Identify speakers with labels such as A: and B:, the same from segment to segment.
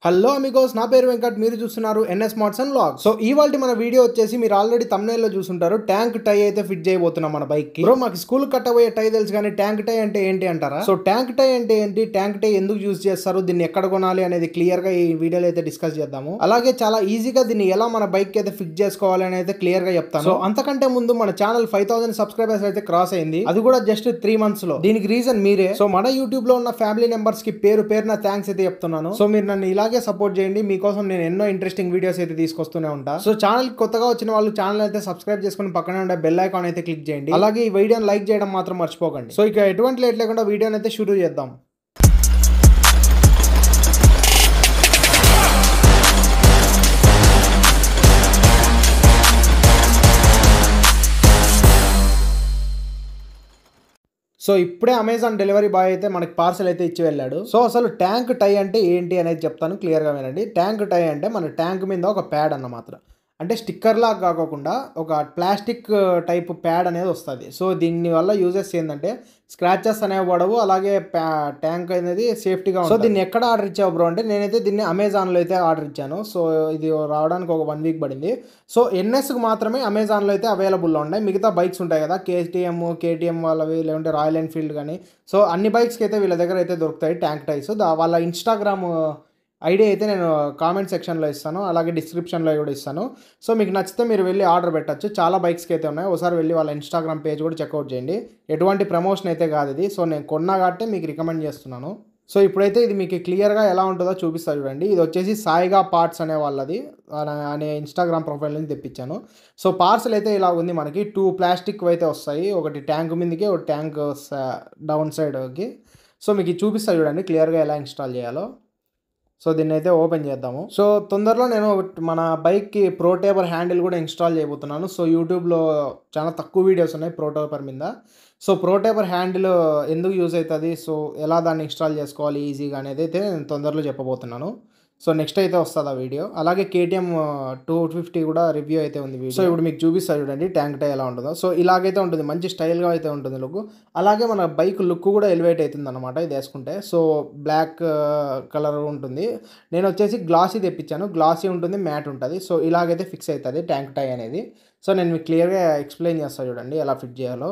A: hello Amigos నా పేరు వెంకట్ మీరు చూస్తున్నారు NS smarts and log so ఇవాళ మన వీడియో వచ్చేసి మీరు ఆల్రెడీ లో చూసుంటారు ట్యాంక్ టై అయితే ఫిట్ చేయబోతున్నాం మన బైక్ కి బ్రో మాకు స్కూల్ కట్టబోయే టై తెలుసు కానీ ట్యాంక్ టై అంటే ఏంటి అంటారా సో ట్యాంక్ టై అంటే ఏంటి ట్యాంక్ టై ఎందుకు యూజ్ చేస్తారు దీన్ని ఎక్కడ కొనాలి అనేది క్లియర్ గా ఈ వీడియోలో అయితే డిస్కస్ చేద్దాము అలాగే చాలా ఈజీగా దీన్ని ఎలా మన బైక్ కి అయితే ఫిట్ చేసుకోవాలి అని అయితే క్లియర్ గా చెప్తాను సో అంతకంటే ముందు మన ఛానల్ ఫైవ్ థౌసండ్ సబ్స్క్రైబర్స్ అయితే క్రాస్ అయింది అది కూడా జస్ట్ త్రీ మంత్స్ లో దీనికి రీజన్ మీరే సో మన యూట్యూబ్ లో ఉన్న ఫ్యామిలీ మెంబర్స్ కి పేరు పేరున థ్యాంక్స్ అయితే చెప్తున్నాను సో మీరు నన్ను ఇలాగే సపోర్ట్ చేయండి మీకోసం నేను ఎన్నో ఇంట్రెస్టింగ్ వీడియోస్ అయితే తీసుకొస్తూనే ఉంటా సో ఛానల్ కొత్తగా వచ్చిన వాళ్ళు ఛానల్ అయితే సబ్స్క్రైబ్ చేసుకుని పక్కనే ఉండే బెల్ ఐకాన్ అయితే క్లిక్ చేయండి అలాగే ఈ వీడియోని లైక్ చేయడం మాత్రం మర్చిపోకండి సో ఇక ఎటువంటి లేట్ లేకుండా వీడియోని అయితే షురూ చేద్దాం సో ఇప్పుడే అమెజాన్ డెలివరీ బాయ్ అయితే మనకి పార్సల్ అయితే ఇచ్చి వెళ్ళాడు సో అసలు ట్యాంక్ టై అంటే ఏంటి అనేది చెప్తాను క్లియర్గా వినండి ట్యాంక్ టై అంటే మన ట్యాంక్ మీద ఒక ప్యాడ్ అన్నమాట అంటే స్టిక్కర్లా కాకుండా ఒక ప్లాస్టిక్ టైప్ ప్యాడ్ అనేది వస్తుంది సో దీని వల్ల యూజెస్ ఏంటంటే స్క్రాచెస్ అనేవి పడవు అలాగే ట్యాంక్ అనేది సేఫ్టీగా సో దీన్ని ఎక్కడ ఆర్డర్ ఇచ్చావు బ్రో అంటే నేనైతే దీన్ని అమెజాన్లో అయితే ఆర్డర్ ఇచ్చాను సో ఇది రావడానికి ఒక వన్ వీక్ పడింది సో ఎన్ఎస్కి మాత్రమే అమెజాన్లో అయితే అవైలబుల్లో ఉన్నాయి మిగతా బైక్స్ ఉంటాయి కదా కేటీఎం కేటీఎం వాళ్ళవి లేదంటే రాయల్ ఎన్ఫీల్డ్ కానీ సో అన్ని బైక్స్కి అయితే వీళ్ళ దగ్గర అయితే దొరుకుతాయి ట్యాంక్ టైస్ వాళ్ళ ఇన్స్టాగ్రామ్ ఐడి అయితే నేను కామెంట్ సెక్షన్లో ఇస్తాను అలాగే డిస్క్రిప్షన్లో కూడా ఇస్తాను సో మీకు నచ్చితే మీరు వెళ్ళి ఆర్డర్ పెట్టచ్చు చాలా బైక్స్కి అయితే ఉన్నాయి ఒకసారి వెళ్ళి వాళ్ళ ఇన్స్టాగ్రామ్ పేజ్ కూడా చెక్అవుట్ చేయండి ఎటువంటి ప్రమోషన్ అయితే కాదు ఇది సో నేను కొన్నా కాబట్టి మీకు రికమెండ్ చేస్తున్నాను సో ఇప్పుడైతే ఇది మీకు క్లియర్గా ఎలా ఉంటుందో చూపిస్తా చూడండి ఇది వచ్చేసి సాయిగా పార్ట్స్ అనే వాళ్ళది అనే ఇన్స్టాగ్రామ్ ప్రొఫైల్ నుంచి తెప్పించాను సో పార్సల్ అయితే ఇలా ఉంది మనకి టూ ప్లాస్టిక్ అయితే వస్తాయి ఒకటి ట్యాంక్ మీదకి ఒక ట్యాంక్ డౌన్ సైడ్కి సో మీకు చూపిస్తా చూడండి క్లియర్గా ఎలా ఇన్స్టాల్ చేయాలో సో దీన్ని అయితే ఓపెన్ చేద్దాము సో తొందరలో నేను మన బైక్కి ప్రోటేపర్ హ్యాండిల్ కూడా ఇన్స్టాల్ చేయబోతున్నాను సో యూట్యూబ్లో చాలా తక్కువ వీడియోస్ ఉన్నాయి ప్రోటేపర్ మీద సో ప్రోటేపర్ హ్యాండిల్ ఎందుకు యూజ్ అవుతుంది సో ఎలా దాన్ని ఇన్స్టాల్ చేసుకోవాలి ఈజీగా అనేది అయితే నేను తొందరలో చెప్పబోతున్నాను సో నెక్స్ట్ అయితే వస్తుంది ఆ వీడియో అలాగే కేటీఎం టూ ఫిఫ్టీ కూడా రివ్యూ అయితే ఉంది వీడియో సో ఇప్పుడు మీకు చూపిస్తా చూడండి ట్యాంక్ టై ఎలా ఉంటుందో సో ఇలాగైతే ఉంటుంది మంచి స్టైల్గా అయితే ఉంటుంది లుక్ అలాగే మన బైక్ లుక్ కూడా ఎలివేట్ అవుతుంది అనమాట ఇది వేసుకుంటే సో బ్లాక్ కలర్ ఉంటుంది నేను వచ్చేసి గ్లాసీ తెప్పించాను గ్లాసీ ఉంటుంది మ్యాట్ ఉంటుంది సో ఇలాగైతే ఫిక్స్ అవుతుంది ట్యాంక్ టై అనేది సో నేను మీకు క్లియర్గా ఎక్స్ప్లెయిన్ చేస్తాను చూడండి ఎలా ఫిట్ చేయాలో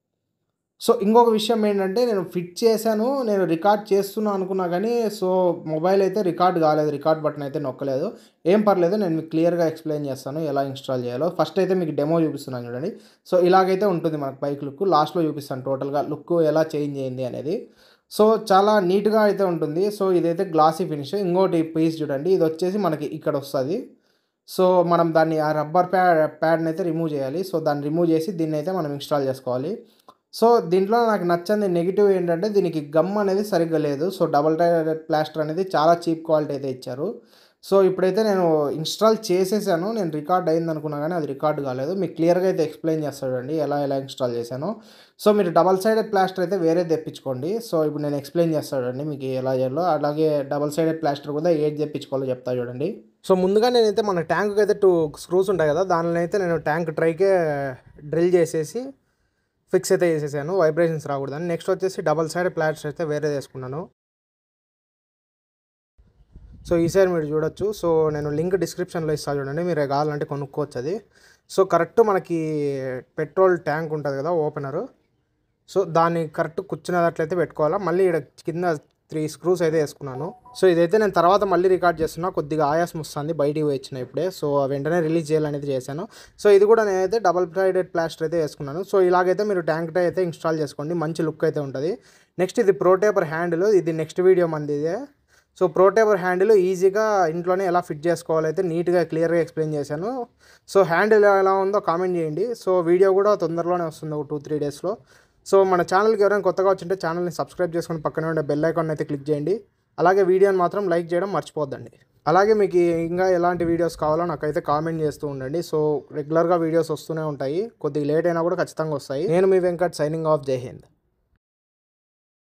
A: సో ఇంకొక విషయం ఏంటంటే నేను ఫిట్ చేశాను నేను రికార్డ్ చేస్తున్నా అనుకున్నా కానీ సో మొబైల్ అయితే రికార్డ్ కాలేదు రికార్డ్ బటన్ అయితే నొక్కలేదు ఏం పర్లేదు నేను మీకు క్లియర్గా ఎక్స్ప్లెయిన్ చేస్తాను ఎలా ఇన్స్టాల్ చేయాలో ఫస్ట్ అయితే మీకు డెమో చూపిస్తున్నాను చూడండి సో ఇలాగైతే ఉంటుంది మనకు బైక్ లుక్ లాస్ట్లో చూపిస్తాను టోటల్గా లుక్ ఎలా చేంజ్ అయింది అనేది సో చాలా నీట్గా అయితే ఉంటుంది సో ఇదైతే గ్లాసీ ఫినిష్ ఇంకోటి పీస్ చూడండి ఇది వచ్చేసి మనకి ఇక్కడ వస్తుంది సో మనం దాన్ని ఆ రబ్బర్ ప్యాడ్ ప్యాడ్ని అయితే రిమూవ్ చేయాలి సో దాన్ని రిమూవ్ చేసి దీన్ని అయితే మనం ఇన్స్టాల్ చేసుకోవాలి సో దీంట్లో నాకు నచ్చని నెగిటివ్ ఏంటంటే దీనికి గమ్ అనేది సరిగ్గా లేదు సో డబల్ టైర్ ప్లాస్టర్ అనేది చాలా చీప్ క్వాలిటీ అయితే ఇచ్చారు సో ఇప్పుడైతే నేను ఇన్స్టాల్ చేసేసాను నేను రికార్డ్ అయింది అనుకున్నా కానీ అది రికార్డ్ కాలేదు మీకు క్లియర్గా అయితే ఎక్స్ప్లెయిన్ చేస్తాడండి ఎలా ఎలా ఇన్స్టాల్ చేశాను సో మీరు డబల్ సైడెడ్ ప్లాస్టర్ అయితే వేరే తెప్పించుకోండి సో ఇప్పుడు నేను ఎక్స్ప్లెయిన్ చేస్తాడండి మీకు ఎలా చేయాలో అలాగే డబల్ సైడెడ్ ప్లాస్టర్ కూడా ఏది తెప్పించుకోవాలో చెప్తా చూడండి సో ముందుగా నేనైతే మన ట్యాంక్కి అయితే టూ స్క్రూస్ ఉంటాయి కదా దానిలో అయితే నేను ట్యాంక్ ట్రైకే డ్రిల్ చేసేసి ఫిక్స్ అయితే చేసేసాను వైబ్రేషన్స్ రాకూడదని నెక్స్ట్ వచ్చేసి డబల్ సైడ్ ప్లాట్స్ అయితే వేరే తీసుకున్నాను సో ఈ సైడ్ మీరు చూడొచ్చు సో నేను లింక్ డిస్క్రిప్షన్లో ఇస్తాను చూడండి మీరు కావాలంటే కొనుక్కోవచ్చు అది సో కరెక్ట్ మనకి పెట్రోల్ ట్యాంక్ ఉంటుంది కదా ఓపెనరు సో దాన్ని కరెక్ట్ కూర్చునేటట్లయితే పెట్టుకోవాలా మళ్ళీ ఇక్కడ కింద త్రీ స్క్రూస్ అయితే వేసుకున్నాను సో ఇదైతే నేను తర్వాత మళ్ళీ రికార్డ్ చేస్తున్నా కొద్దిగా ఆయాసం వస్తుంది బయటికి వచ్చిన ఇప్పుడే సో వెంటనే రిలీజ్ చేయాలనేది చేశాను సో ఇది కూడా నేనైతే డబల్ సైడెడ్ ప్లాస్టర్ అయితే వేసుకున్నాను సో ఇలాగైతే మీరు ట్యాంక్ టై అయితే ఇన్స్టాల్ చేసుకోండి మంచి లుక్ అయితే ఉంటుంది నెక్స్ట్ ఇది ప్రోటేపర్ హ్యాండిల్ ఇది నెక్స్ట్ వీడియో మంది ఇదే సో ప్రోటేపర్ హ్యాండిల్ ఈజీగా ఇంట్లోనే ఎలా ఫిట్ చేసుకోవాలో అయితే నీట్గా క్లియర్గా ఎక్స్ప్లెయిన్ చేశాను సో హ్యాండిల్ ఎలా ఉందో కామెంట్ చేయండి సో వీడియో కూడా తొందరలోనే వస్తుంది ఒక టూ త్రీ డేస్లో సో మన ఛానల్కి ఎవరైనా కొత్తగా వచ్చింటే ఛానల్ని సబ్స్క్రైబ్ చేసుకుని పక్కనే ఉండే బెల్ ఐకాన్ అయితే క్లిక్ చేయండి అలాగే వీడియోని మాత్రం లైక్ చేయడం మర్చిపోద్దండి అలాగే మీకు ఇంకా ఎలాంటి వీడియోస్ కావాలో నాకైతే కామెంట్ చేస్తూ ఉండండి సో రెగ్యులర్గా వీడియోస్ వస్తూనే ఉంటాయి కొద్దిగా లేట్ అయినా కూడా ఖచ్చితంగా వస్తాయి నేను మీ వెంకట్ సైనింగ్ ఆఫ్ జై హింద్